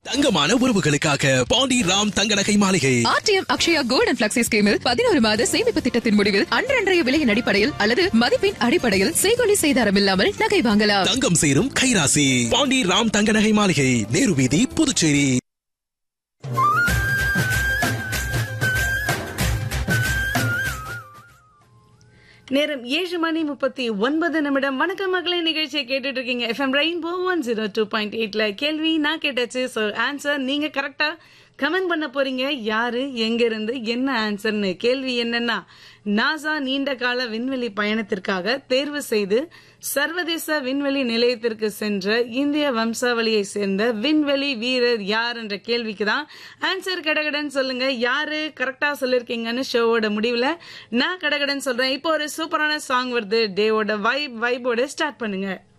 தங்கமான உறவுகளுக்காக பாண்டி ராம் தங்க நகை மாளிகை ஆர்டிஎம் அக்ஷயா கோல்டன் பிளக்ஸி ஸ்கீமில் பதினோரு மாத சேமிப்பு திட்டத்தின் முடிவில் அன்றன்றைய விலையின் அடிப்படையில் அல்லது மதிப்பின் அடிப்படையில் செய்கொலி செய்தாரம் இல்லாமல் நகை வாங்கலாம் தங்கம் சேரும் கைராசி பாண்டி ராம் தங்க நகை மாளிகை நேரு வீதி புதுச்சேரி நேரம் ஏழு மணி முப்பத்தி ஒன்பது நிமிடம் வணக்கம் மகளே நிகழ்ச்சியை கேட்டுட்டு இருக்கீங்க FM rainbow one zero two point எயிட்ல கேள்வி நான் கேட்டாச்சு ஸோ ஆன்சர் நீங்க கரெக்டா கமெண்ட் பண்ண போறீங்க யாரு எங்க இருந்து என்ன ஆன்சர்னு கேள்வி என்னன்னா நாசா நீண்ட கால விண்வெளி பயணத்திற்காக தேர்வு செய்து சர்வதேச விண்வெளி நிலையத்திற்கு சென்ற இந்திய வம்சாவளியை சேர்ந்த விண்வெளி வீரர் யார் என்ற கேள்விக்கு தான் ஆன்சர் கடகடன் சொல்லுங்க யாரு கரெக்டா சொல்லிருக்கீங்கன்னு ஷோவோட முடிவுல நான் கடகடன் சொல்றேன் இப்போ ஒரு சூப்பரான சாங் வருது டேவோட வைப் வைபோட ஸ்டார்ட் பண்ணுங்க